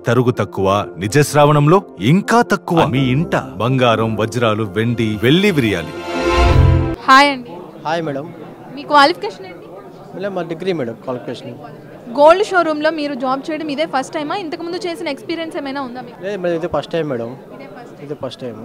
తరుగు తక్కువ నిజ శ్రావణంలో ఇంకా తక్కువ మీ ఇంట బంగారం వజ్రాలు వెండి వెళ్లి విరియాలి హాయ్ అండి హాయ్ మేడం మీ క్వాలిఫికేషన్ ఏంటి మేడం మా డిగ్రీ మేడం క్వాలిఫికేషన్ గోల్డ్ షోరూంలో మీరు జాబ్ చేయడం ఇదే ఫస్ట్ టైమా ఇంతకుముందు చేసిన ఎక్స్పీరియన్స్ ఏమైనా ఉందా మీకు లేదు మేడం ఇది ఫస్ట్ టైం మేడం ఇదే ఫస్ట్ ఇది ఫస్ట్ టైం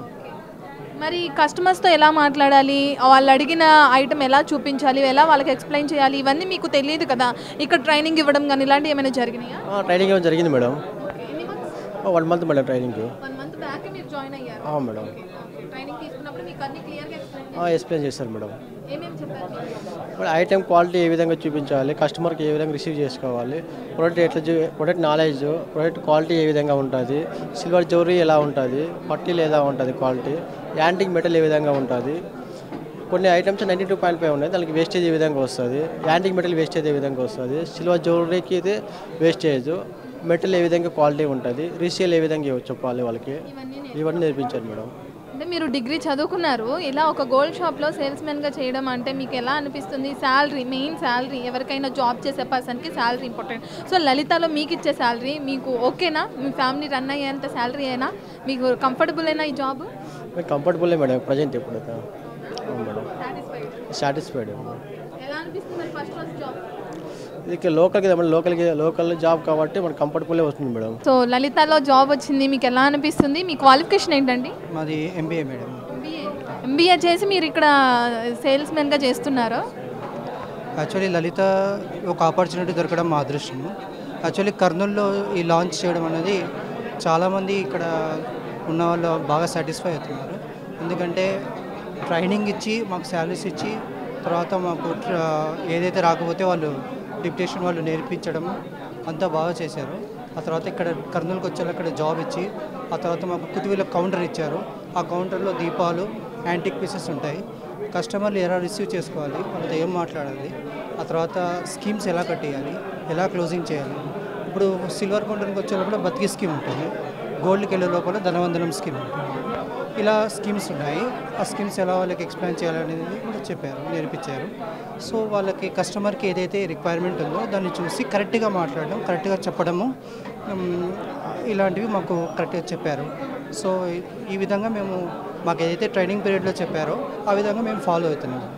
మరి కస్టమర్స్తో ఎలా మాట్లాడాలి వాళ్ళు అడిగిన ఐటమ్ ఎలా చూపించాలి ఎలా వాళ్ళకి ఎక్స్ప్లెయిన్ చేయాలి ఇవన్నీ మీకు తెలియదు కదా ఇక్కడ ట్రైనింగ్ ఇవ్వడం కానీ ఇలాంటివి ఏమైనా జరిగినాయా ట్రైనింగ్ ఏమైనా జరిగింది మేడం ఎన్ని months one month madam training one month back మీరు జాయిన్ అయ్యారు మేడం ట్రైనింగ్ తీసుకున్నప్పుడు మీకు అన్ని క్లియర్గా ఎక్స్ప్లెయిన్ ఎక్స్ప్లెయిన్ చేస్తారు మేడం ఏమేమి చెప్పారు మీకు? ఇప్పుడు ఐటెం క్వాలిటీ ఏ విధంగా చూపించాలి కస్టమర్కి ఏ విధంగా రిసీవ్ చేసుకోవాలి ప్రొడక్ట్ ఎట్లా చూ- ప్రొడక్ట్ నాలెడ్జ్ ప్రొడక్ట్ క్వాలిటీ ఏ విధంగా ఉంటుంది సిల్వర్ జ్యువెలరీ ఎలా ఉంటుంది పట్టీలు ఎలా ఉంటుంది క్వాలిటీ యాంటిక్ మెటల్ ఏ విధంగా ఉంటుంది కొన్ని items ninety two point five ఉన్నాయి దానికి వేస్టేజ్ ఏ విధంగా వస్తుంది యాంటిక్ మెటల్ వేస్టేజ్ ఏ విధంగా వస్తుంది సిల్వర్ జ్యువెలరీకి అయితే వేస్టేజ్ మెటల్ ఏ విధంగా క్వాలిటీ ఉంటుంది రీసేల్ ఏ విధంగా చెప్పాలి వాళ్ళకి ఇవన్నీ ఇవన్నీ నేర్పించారు మేడం అంటే మీరు డిగ్రీ చదువుకున్నారు ఇలా ఒక గోల్డ్ షాప్లో సేల్స్మెన్గా చేయడం అంటే మీకు ఎలా అనిపిస్తుంది శాలరీ మెయిన్ శాలరీ ఎవరికైనా జాబ్ చేసే పర్సన్కి శాలరీ ఇంపార్టెంట్ సో లలితలో మీకు ఇచ్చే శాలరీ మీకు ఓకేనా మీ ఫ్యామిలీ రన్ అయ్యేంత శాలరీ అయినా మీకు కంఫర్టబుల్ అయినా ఈ జాబ్ మీకు కంఫర్టబుల్ మేడం ప్రజెంట్ ఎప్పుడైతే అవును మేడం సాటిస్ఫైడ్ ఎలా అనిపిస్తుంది ఫస్ట్ ఫస్ట్ జాబ్ ఇది లోకల్కి మన లోకల్కి లోకల్ జాబ్ కాబట్టి మనకు కంఫర్టబుల్ వస్తుంది మేడం సో లలితలో జాబ్ వచ్చింది మీకు ఎలా అనిపిస్తుంది మీ క్వాలిఫికేషన్ ఏంటండి మాది ఎంబీఏ మేడం ఎంబీఏ చేసి మీరు ఇక్కడ సేల్స్మెన్గా చేస్తున్నారు యాక్చువల్లీ లలిత ఒక ఆపర్చునిటీ దొరకడం మా అదృష్టము యాక్చువల్లీ కర్నూలులో ఈ లాంచ్ చేయడం అనేది చాలామంది ఇక్కడ ఉన్న వాళ్ళు బాగా సాటిస్ఫై అవుతున్నారు ఎందుకంటే ట్రైనింగ్ ఇచ్చి మాకు శాలరీస్ ఇచ్చి తర్వాత మాకు ట్ర- ఏదైతే రాకపోతే వాళ్ళు డిప్యుటేషన్ వాళ్ళు నేర్పించడం అంతా బాగా చేశారు ఆ తర్వాత ఇక్కడ కర్నూలుకి వచ్చారు అక్కడ జాబ్ ఇచ్చి ఆ తర్వాత మాకు కుతువిలో కౌంటర్ ఇచ్చారు ఆ కౌంటర్లో దీపాలు యాంటిక్ పీసెస్ ఉంటాయి కస్టమర్లు ఎలా రిసీవ్ చేసుకోవాలి వాళ్ళతో ఏం మాట్లాడాలి ఆ తర్వాత స్కీమ్స్ ఎలా కట్టేయాలి ఎలా క్లోజింగ్ చేయాలి ఇప్పుడు సిల్వర్ కౌంటర్కి వచ్చేటప్పుడు బతికి స్కీమ్ ఉంటుంది గోల్డ్కి వెళ్ళే లోపల ధనవందనం స్కీమ్ ఉంటుంది ఇలా స్కీమ్స్ ఉన్నాయి ఆ స్కీమ్స్ ఎలా వాళ్ళకి ఎక్స్ప్లెయిన్ చేయాలనేది కూడా చెప్పారు నేర్పించారు సో వాళ్ళకి కస్టమర్కి ఏదైతే రిక్వైర్మెంట్ ఉందో దాన్ని చూసి కరెక్ట్గా మాట్లాడడం కరెక్ట్గా చెప్పడము ఉమ్, ఇలాంటివి మాకు కరెక్ట్గా చెప్పారు సో ఈ- ఈ విధంగా మేము మాకు ఏదైతే ట్రైనింగ్ పీరియడ్లో చెప్పారో ఆ విధంగా మేము ఫాలో అవుతున్నాము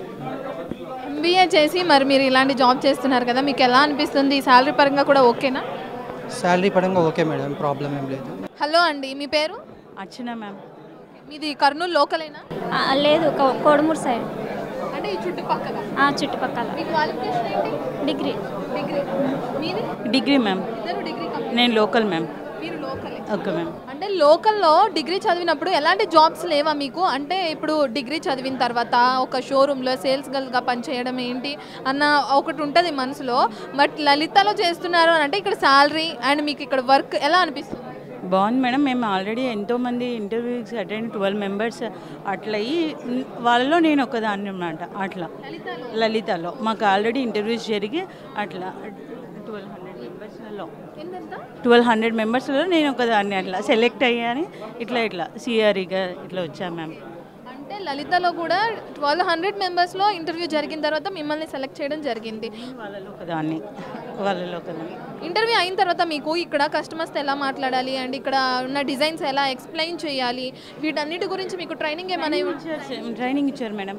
ఎంబీఏ చేసి మరి మీరు ఇలాంటి జాబ్ చేస్తున్నారు కదా మీకు ఎలా అనిపిస్తుంది శాలరీ పరంగా కూడా ఓకేనా శాలరీ పరంగా ఓకే మేడం ప్రాబ్లం ఏం లేదు హలో అండి మీ పేరు అర్చన మ్యామ్ మీది కర్నూలు లోకలేనా ఆ, లేదు కో- కోడుమూరు సైడ్ అంటే ఈ చుట్టుపక్కల ఆ, చుట్టుపక్కల మీ క్వాలిఫికేషన్ ఏంటి డిగ్రీ డిగ్రీ మీది డిగ్రీ మ్యామ్ ఇద్దరు డిగ్రీ కంప్లీట్ నేను లోకల్ మ్యామ్ మీరు లోకలే ఓకే మ్యామ్ అంటే లోకల్లో డిగ్రీ చదివినప్పుడు ఎలాంటి జాబ్స్ లేవా మీకు అంటే ఇప్పుడు డిగ్రీ చదివిన తర్వాత ఒక షోరూంలో సేల్స్ గర్ల్గా పనిచేయడం ఏంటి అన్న ఒకటి ఉంటుంది మనసులో బట్ లలితలో చేస్తున్నారు అని అంటే ఇక్కడ శాలరీ అండ్ మీకు ఇక్కడ వర్క్ ఎలా అనిపిస్తుంది బాగుంది మేడం మేము ఆల్రెడీ ఎంతోమంది ఇంటర్వ్యూస్ అటెండ్ ట్వెల్వ్ మెంబర్స్ అట్లా అయ్యి ఉమ్, వాళ్ళలో నేను ఒకదాన్ని అన్నమాట అట్లా లలితలో మాకు ఆల్రెడీ ఇంటర్వ్యూస్ జరిగి అట్లా ట్వెల్వ్ హండ్రెడ్ మెంబర్స్లలో ఏంటంతా ట్వెల్వ్ హండ్రెడ్ మెంబర్స్లో నేను ఒకదాన్ని అట్లా సెలెక్ట్ అయ్యాని ఇట్లా ఇట్లా సిఆర్ఈగా ఇట్లా వచ్చాను మ్యామ్ అంటే లలితలో కూడా ట్వెల్వ్ హండ్రెడ్ మెంబర్స్లో ఇంటర్వ్యూ జరిగిన తర్వాత మిమ్మల్ని సెలెక్ట్ చేయడం జరిగింది వాళ్ళలో ఒకదాన్ని వాళ్ళలో ఒకదాన్ని ఇంటర్వ్యూ అయిన తర్వాత మీకు ఇక్కడ కస్టమర్స్తో ఎలా మాట్లాడాలి అండ్ ఇక్కడ ఉన్న డిజైన్స్ ఎలా ఎక్స్ప్లెయిన్ చేయాలి వీటన్నిటి గురించి మీకు ట్రైనింగ్ ఏమైనా ఇచ్చారు ట్రైనింగ్ ఇచ్చారు మేడం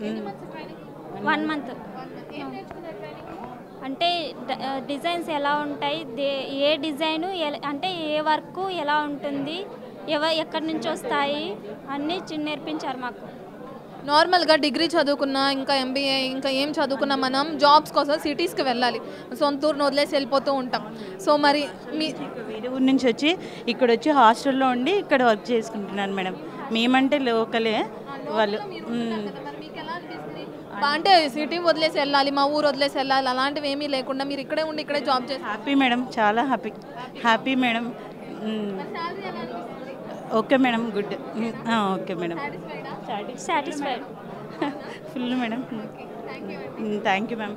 వన్ మంత్ అంటే డ- ఆ, డిజైన్స్ ఎలా ఉంటాయి దే ఏ డిజైను ఎల- అంటే ఏ వర్క్ ఎలా ఉంటుంది ఎవ ఎక్కడి నుంచి వస్తాయి అన్నీ చి- నేర్పించారు మాకు నార్మల్గా డిగ్రీ చదువుకున్నా ఇంకా ఎంబీఏ ఇంకా ఏం చదువుకున్నా మనం జాబ్స్ కోసం సిటీస్కి వెళ్ళాలి సొంత ఊరిని వదిలేసి వెళ్ళిపోతూ ఉంటాం సో మరి మీ వేరే ఊరు నుంచి వచ్చి ఇక్కడ వచ్చి హాస్టల్లో ఉండి ఇక్కడ వర్క్ చేసుకుంటున్నాను మేడం మేమంటే లోకలే వాళ్ళు మ్మ్. బా- అంటే సిటీ వదిలేసి వెళ్ళాలి మా ఊరు వదిలేసి వెళ్ళాలి అలాంటివి ఏమీ లేకుండా మీరు ఇక్కడే ఉండి ఇక్కడే జాబ్ చేస్తారు హ్యాపీ మేడం చాలా happy happy madam hmm. Okay madam good hmm. ఆ, okay madam satisfied full madam thank you ma'am